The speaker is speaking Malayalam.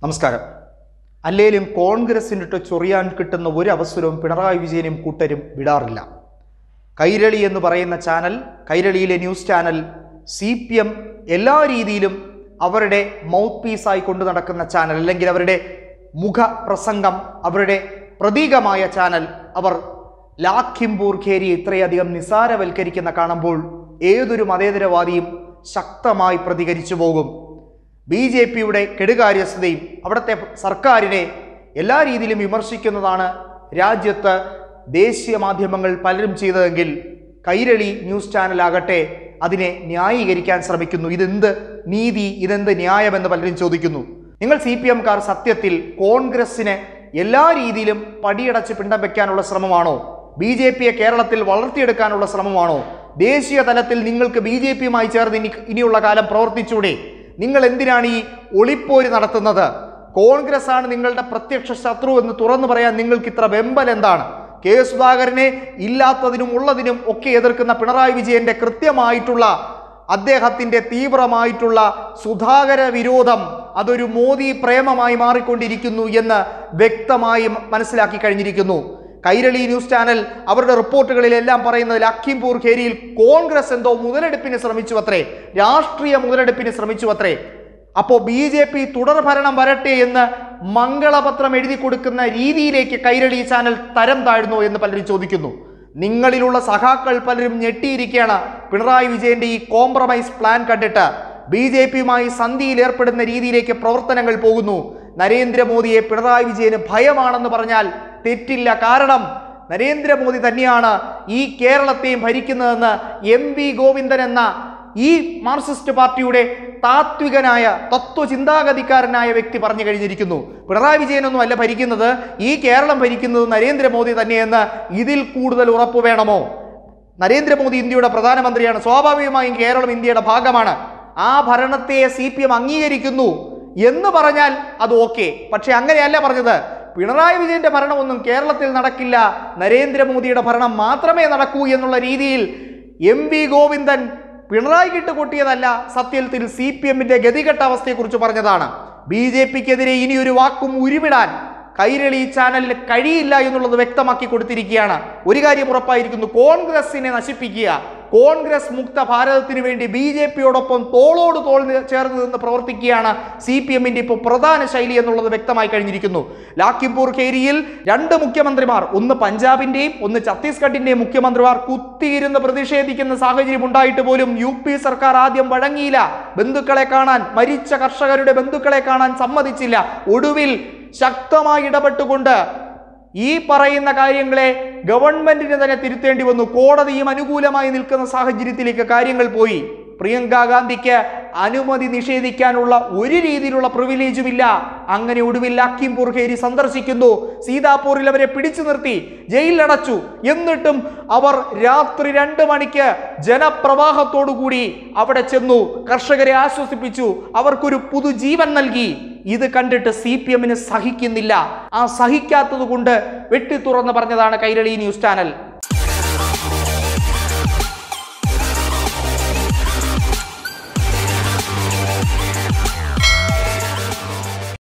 നമസ്കാരം അല്ലേലും കോൺഗ്രസിനിട്ട് ചൊറിയാൻ കിട്ടുന്ന ഒരു അവസരവും പിണറായി വിജയനും കൂട്ടരും വിടാറില്ല കൈരളി എന്ന് പറയുന്ന ചാനൽ കൈരളിയിലെ news channel C P M എല്ലാ രീതിയിലും അവരുടെ മൗത്ത് പീസായി കൊണ്ടു നടക്കുന്ന ചാനൽ അല്ലെങ്കിൽ അവരുടെ മുഖ പ്രസംഗം അവരുടെ പ്രതീകമായ ചാനൽ അവർ ലാഖിംപൂർ ഖേരിയെ ഇത്രയധികം നിസാരവൽക്കരിക്കുന്ന കാണുമ്പോൾ ഏതൊരു മതേതരവാദിയും ശക്തമായി പ്രതികരിച്ചു പോകും ബി ജെ പിയുടെ കെടുകാര്യസ്ഥതയും അവിടുത്തെ സർക്കാരിനെ എല്ലാ രീതിയിലും വിമർശിക്കുന്നതാണ് രാജ്യത്ത് ദേശീയ മാധ്യമങ്ങൾ പലരും ചെയ്തതെങ്കിൽ കൈരളി ന്യൂസ് ചാനലാകട്ടെ അതിനെ ന്യായീകരിക്കാൻ ശ്രമിക്കുന്നു ഇതെന്ത് നീതി ഇതെന്ത് ന്യായമെന്ന് പലരും ചോദിക്കുന്നു നിങ്ങൾ സി പി എംകാർ സത്യത്തിൽ കോൺഗ്രസിന് എല്ലാ രീതിയിലും പടിയടച്ച് പിണ്ടം വെക്കാനുള്ള ശ്രമമാണോ ബി ജെ പിയെ കേരളത്തിൽ വളർത്തിയെടുക്കാനുള്ള ശ്രമമാണോ ദേശീയ തലത്തിൽ നിങ്ങൾക്ക് ബി ജെ പിയുമായി ചേർന്ന് ഇനി ഇനിയുള്ള കാലം പ്രവർത്തിച്ചൂടെ നിങ്ങൾ എന്തിനാണ് ഈ ഒളിപ്പോര് നടത്തുന്നത് കോൺഗ്രസ് ആണ് നിങ്ങളുടെ പ്രത്യക്ഷ ശത്രു എന്ന് തുറന്നു പറയാൻ നിങ്ങൾക്ക് ഇത്ര വെമ്പൽ എന്താണ് കെ സുധാകരനെ ഇല്ലാത്തതിനും ഉള്ളതിനും ഒക്കെ എതിർക്കുന്ന പിണറായി വിജയന്റെ കൃത്യമായിട്ടുള്ള അദ്ദേഹത്തിന്റെ തീവ്രമായിട്ടുള്ള സുധാകര വിരോധം അതൊരു മോദി പ്രേമമായി മാറിക്കൊണ്ടിരിക്കുന്നു എന്ന് വ്യക്തമായി മനസ്സിലാക്കി കഴിഞ്ഞിരിക്കുന്നു കൈരളി ന്യൂസ് ചാനൽ അവരുടെ റിപ്പോർട്ടുകളിലെല്ലാം പറയുന്നത് ലഖിംപൂർ ഖേരിയിൽ കോൺഗ്രസ് എന്തോ മുതലെടുപ്പിന് ശ്രമിച്ചു അത്രേ രാഷ്ട്രീയ മുതലെടുപ്പിന് ശ്രമിച്ചു അത്രേ അപ്പോൾ ബി ജെ പി തുടർ ഭരണം വരട്ടെ എന്ന് മംഗളപത്രം എഴുതി കൊടുക്കുന്ന രീതിയിലേക്ക് കൈരളി ചാനൽ തരം താഴ്ന്നു എന്ന് പലരും ചോദിക്കുന്നു നിങ്ങളിലുള്ള സഖാക്കൾ പലരും ഞെട്ടിയിരിക്കുകയാണ് പിണറായി വിജയന്റെ ഈ കോംപ്രമൈസ് പ്ലാൻ കണ്ടിട്ട് ബി ജെ പിയുമായി സന്ധിയിൽ ഏർപ്പെടുന്ന രീതിയിലേക്ക് പ്രവർത്തനങ്ങൾ പോകുന്നു നരേന്ദ്രമോദിയെ പിണറായി വിജയന് ഭയമാണെന്ന് പറഞ്ഞാൽ തെറ്റില്ല കാരണം നരേന്ദ്രമോദി തന്നെയാണ് ഈ കേരളത്തെയും ഭരിക്കുന്നതെന്ന് എം വി ഗോവിന്ദൻ എന്ന ഈ മാർക്സിസ്റ്റ് പാർട്ടിയുടെ താത്വികനായ തത്വചിന്താഗതിക്കാരനായ വ്യക്തി പറഞ്ഞു കഴിഞ്ഞിരിക്കുന്നു പിണറായി വിജയനൊന്നും അല്ല ഭരിക്കുന്നത് ഈ കേരളം ഭരിക്കുന്നത് നരേന്ദ്രമോദി തന്നെയെന്ന് ഇതിൽ കൂടുതൽ ഉറപ്പ് വേണമോ നരേന്ദ്രമോദി ഇന്ത്യയുടെ പ്രധാനമന്ത്രിയാണ് സ്വാഭാവികമായും കേരളം ഇന്ത്യയുടെ ഭാഗമാണ് ആ ഭരണത്തെ സി പി എം അംഗീകരിക്കുന്നു എന്ന് പറഞ്ഞാൽ അത് ഓക്കെ പക്ഷെ അങ്ങനെയല്ല പറഞ്ഞത് പിണറായി വിജയന്റെ ഭരണമൊന്നും കേരളത്തിൽ നടക്കില്ല നരേന്ദ്രമോദിയുടെ ഭരണം മാത്രമേ നടക്കൂ എന്നുള്ള രീതിയിൽ എം വി ഗോവിന്ദൻ പിണറായി കിട്ട് കൊട്ടിയതല്ല സത്യത്തിൽ സി പി എമ്മിന്റെ ഗതികെട്ട അവസ്ഥയെക്കുറിച്ച് പറഞ്ഞതാണ് ബി ജെ പിക്കെതിരെ ഇനി ഒരു വാക്കും ഉരുവിടാൻ കൈരളി ചാനലിന് കഴിയില്ല എന്നുള്ളത് വ്യക്തമാക്കി കൊടുത്തിരിക്കുകയാണ് ഒരു കാര്യം ഉറപ്പായിരിക്കുന്നു കോൺഗ്രസിനെ നശിപ്പിക്കുക കോൺഗ്രസ് മുക്ത ഭാരതത്തിന് വേണ്ടി ബി ജെ പിയോടൊപ്പം തോളോട് തോൾ നി- ചേർന്ന് നിന്ന് പ്രവർത്തിക്കുകയാണ് സി പി എമ്മിന്റെ ഇപ്പോൾ പ്രധാന ശൈലി എന്നുള്ളത് വ്യക്തമായി കഴിഞ്ഞിരിക്കുന്നു ലാഖിംപൂർ ഖേരിയിൽ രണ്ട് മുഖ്യമന്ത്രിമാർ ഒന്ന് പഞ്ചാബിന്റെയും ഒന്ന് ഛത്തീസ്ഗഡിന്റെയും മുഖ്യമന്ത്രിമാർ കുത്തിയിരുന്ന് പ്രതിഷേധിക്കുന്ന സാഹചര്യം ഉണ്ടായിട്ട് പോലും യു പി സർക്കാർ ആദ്യം വഴങ്ങിയില്ല ബന്ധുക്കളെ കാണാൻ മരിച്ച കർഷകരുടെ ബന്ധുക്കളെ കാണാൻ സമ്മതിച്ചില്ല ഒടുവിൽ ശക്തമായി ഇടപെട്ടുകൊണ്ട് ഈ പറയുന്ന കാര്യങ്ങളെ ഗവൺമെന്റിന് തന്നെ തിരുത്തേണ്ടി വന്നു കോടതിയും അനുകൂലമായി നിൽക്കുന്ന സാഹചര്യത്തിലേക്ക് കാര്യങ്ങൾ പോയി പ്രിയങ്ക ഗാന്ധിക്ക് അനുമതി നിഷേധിക്കാനുള്ള ഒരു രീതിയിലുള്ള പ്രിവിലേജും ഇല്ല അങ്ങനെ ഒടുവിൽ ലഖിംപൂർ ഖേരി സന്ദർശിക്കുന്നു സീതാപൂരിൽ അവരെ പിടിച്ചു നിർത്തി ജയിലിലടച്ചു എന്നിട്ടും അവർ രാത്രി രണ്ട് മണിക്ക് ജനപ്രവാഹത്തോടുകൂടി അവിടെ ചെന്നു കർഷകരെ ആശ്വസിപ്പിച്ചു അവർക്കൊരു പുതുജീവൻ നൽകി ഇത് കണ്ടിട്ട് സി പി എമ്മിന് സഹിക്കുന്നില്ല ആ സഹിക്കാത്തത് കൊണ്ട് വെട്ടി തുറന്ന് പറഞ്ഞതാണ് കൈരളി ന്യൂസ് ചാനൽ